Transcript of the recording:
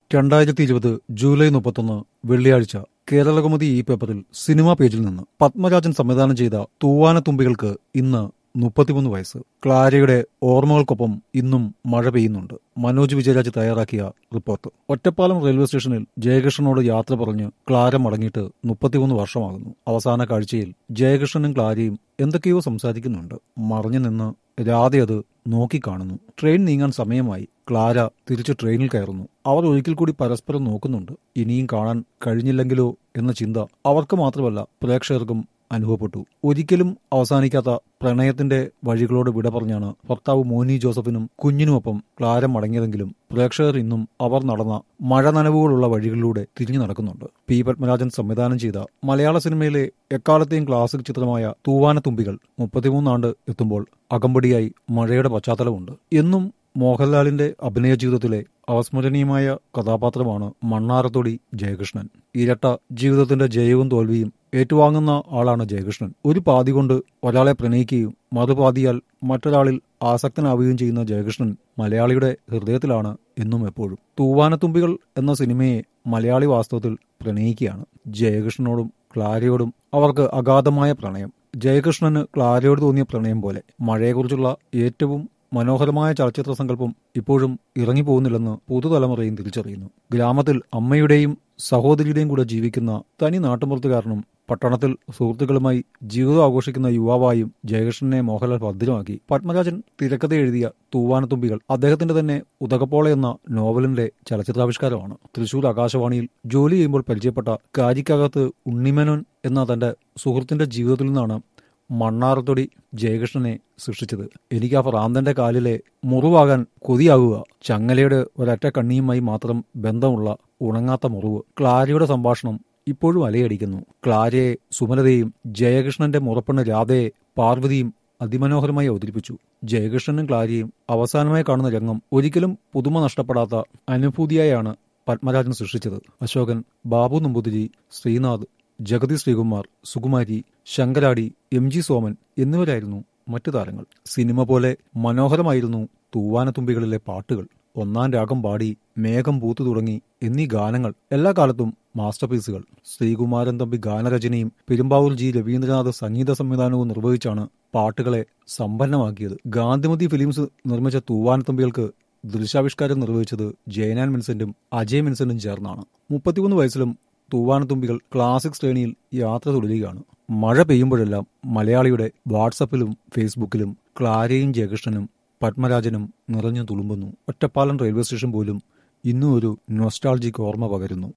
രണ്ടായിരത്തി ഇരുപത് ജൂലൈ മുപ്പത്തൊന്ന് വെള്ളിയാഴ്ച കേരളകൗമുദി ഈ പേപ്പറിൽ സിനിമാ പേജിൽ നിന്ന് പത്മരാജൻ സംവിധാനം ചെയ്ത തൂവാനത്തുമ്പികൾക്ക് ഇന്ന് മുപ്പത്തിമൂന്ന് വയസ്സ് ക്ലാരയുടെ ഓർമ്മകൾക്കൊപ്പം ഇന്നും മഴ പെയ്യുന്നുണ്ട് മനോജ് വിജയരാജ് തയ്യാറാക്കിയ റിപ്പോർട്ട് ഒറ്റപ്പാലം റെയിൽവേ സ്റ്റേഷനിൽ ജയകൃഷ്ണനോട് യാത്ര പറഞ്ഞ് ക്ലാര മടങ്ങിയിട്ട് മുപ്പത്തിമൂന്ന് വർഷമാകുന്നു അവസാന കാഴ്ചയിൽ ജയകൃഷ്ണനും ക്ലാരയും എന്തൊക്കെയോ സംസാരിക്കുന്നുണ്ട് മറഞ്ഞു നിന്ന് രാധ അത് നോക്കിക്കാണുന്നു ട്രെയിൻ നീങ്ങാൻ സമയമായി ക്ലാര തിരിച്ച് ട്രെയിനിൽ കയറുന്നു അവർ ഒരിക്കൽ കൂടി പരസ്പരം നോക്കുന്നുണ്ട് ഇനിയും കാണാൻ കഴിഞ്ഞില്ലെങ്കിലോ എന്ന ചിന്ത അവർക്ക് മാത്രമല്ല പ്രേക്ഷകർക്കും അനുഭവപ്പെട്ടു ഒരിക്കലും അവസാനിക്കാത്ത പ്രണയത്തിന്റെ വഴികളോട് വിട പറഞ്ഞാണ് ഭർത്താവ് മോനി ജോസഫിനും കുഞ്ഞിനുമൊപ്പം ക്ലാര മടങ്ങിയതെങ്കിലും പ്രേക്ഷകർ ഇന്നും അവർ നടന്ന മഴ നനവുകളുള്ള വഴികളിലൂടെ തിരിഞ്ഞു നടക്കുന്നുണ്ട് പി പത്മരാജൻ സംവിധാനം ചെയ്ത മലയാള സിനിമയിലെ എക്കാലത്തെയും ക്ലാസിക് ചിത്രമായ തൂവാനത്തുമ്പികൾ മുപ്പത്തിമൂന്നാണ്ട് എത്തുമ്പോൾ അകമ്പടിയായി മഴയുടെ പശ്ചാത്തലമുണ്ട് എന്നും മോഹൻലാലിന്റെ അഭിനയ ജീവിതത്തിലെ അവസ്മരണീയമായ കഥാപാത്രമാണ് മണ്ണാറത്തൊടി ജയകൃഷ്ണൻ ഇരട്ട ജീവിതത്തിന്റെ ജയവും തോൽവിയും ഏറ്റുവാങ്ങുന്ന ആളാണ് ജയകൃഷ്ണൻ ഒരു പാതി കൊണ്ട് ഒരാളെ പ്രണയിക്കുകയും മറുപാതിയാൽ മറ്റൊരാളിൽ ആസക്തനാവുകയും ചെയ്യുന്ന ജയകൃഷ്ണൻ മലയാളിയുടെ ഹൃദയത്തിലാണ് എന്നും എപ്പോഴും തൂവാനത്തുമ്പികൾ എന്ന സിനിമയെ മലയാളി വാസ്തവത്തിൽ പ്രണയിക്കുകയാണ് ജയകൃഷ്ണനോടും ക്ലാരയോടും അവർക്ക് അഗാധമായ പ്രണയം ജയകൃഷ്ണന് ക്ലാരയോട് തോന്നിയ പ്രണയം പോലെ മഴയെക്കുറിച്ചുള്ള ഏറ്റവും മനോഹരമായ ചലച്ചിത്ര സങ്കല്പം ഇപ്പോഴും ഇറങ്ങിപ്പോകുന്നില്ലെന്ന് പുതുതലമുറയും തിരിച്ചറിയുന്നു ഗ്രാമത്തിൽ അമ്മയുടെയും സഹോദരിയുടെയും കൂടെ ജീവിക്കുന്ന തനി നാട്ടുമ്പുറത്തുകാരനും പട്ടണത്തിൽ സുഹൃത്തുക്കളുമായി ജീവിതം ആഘോഷിക്കുന്ന യുവാവായും ജയകൃഷ്ണനെ മോഹൻലാൽ ഭദ്രമാക്കി പത്മരാജൻ തിരക്കഥ എഴുതിയ തൂവാനത്തുമ്പികൾ അദ്ദേഹത്തിന്റെ തന്നെ ഉദകപ്പോള എന്ന നോവലിന്റെ ചലച്ചിത്രാവിഷ്കാരമാണ് തൃശൂർ ആകാശവാണിയിൽ ജോലി ചെയ്യുമ്പോൾ പരിചയപ്പെട്ട കാരിക്കകത്ത് ഉണ്ണിമേനോൻ എന്ന തന്റെ സുഹൃത്തിന്റെ ജീവിതത്തിൽ നിന്നാണ് മണ്ണാറത്തൊടി ജയകൃഷ്ണനെ സൃഷ്ടിച്ചത് എനിക്ക് ആ ഭ്രാന്തന്റെ കാലിലെ മുറിവാകാൻ കൊതിയാകുക ചങ്ങലയുടെ ഒരൊറ്റ കണ്ണിയുമായി മാത്രം ബന്ധമുള്ള ഉണങ്ങാത്ത മുറിവ് ക്ലാരയുടെ സംഭാഷണം ഇപ്പോഴും അലയടിക്കുന്നു ക്ലാരയെ സുമലതയും ജയകൃഷ്ണന്റെ മുറപ്പെണ്ണ് രാധയെ പാർവതിയും അതിമനോഹരമായി അവതരിപ്പിച്ചു ജയകൃഷ്ണനും ക്ലാരയും അവസാനമായി കാണുന്ന രംഗം ഒരിക്കലും പുതുമ നഷ്ടപ്പെടാത്ത അനുഭൂതിയായാണ് പത്മരാജൻ സൃഷ്ടിച്ചത് അശോകൻ ബാബു നമ്പൂതിരി ശ്രീനാഥ് ജഗതി ശ്രീകുമാർ സുകുമാരി ശങ്കരാടി എം ജി സോമൻ എന്നിവരായിരുന്നു മറ്റു താരങ്ങൾ സിനിമ പോലെ മനോഹരമായിരുന്നു തൂവാനത്തുമ്പികളിലെ പാട്ടുകൾ ഒന്നാം രാഗം പാടി മേഘം പൂത്തു തുടങ്ങി എന്നീ ഗാനങ്ങൾ എല്ലാ കാലത്തും മാസ്റ്റർ പീസുകൾ ശ്രീകുമാരൻ തമ്പി ഗാനരചനയും പെരുമ്പാവൂർ ജി രവീന്ദ്രനാഥ് സംഗീത സംവിധാനവും നിർവഹിച്ചാണ് പാട്ടുകളെ സമ്പന്നമാക്കിയത് ഗാന്ധിമതി ഫിലിംസ് നിർമ്മിച്ച തൂവാനത്തുമ്പികൾക്ക് ദൃശ്യാവിഷ്കാരം നിർവഹിച്ചത് ജയനാൻ മിൻസെന്റും അജയ് മിൻസെന്റും ചേർന്നാണ് മുപ്പത്തിമൂന്ന് വയസ്സിലും തൂവാനത്തുമ്പികൾ ക്ലാസിക് ശ്രേണിയിൽ യാത്ര തുടരുകയാണ് മഴ പെയ്യുമ്പോഴെല്ലാം മലയാളിയുടെ വാട്സപ്പിലും ഫേസ്ബുക്കിലും ക്ലാരയും ജയകൃഷ്ണനും പത്മരാജനും നിറഞ്ഞു തുളുമ്പുന്നു ഒറ്റപ്പാലം റെയിൽവേ സ്റ്റേഷൻ പോലും ഇന്നും ഒരു നൊസ്റ്റാൾജിക് ഓർമ്മ പകരുന്നു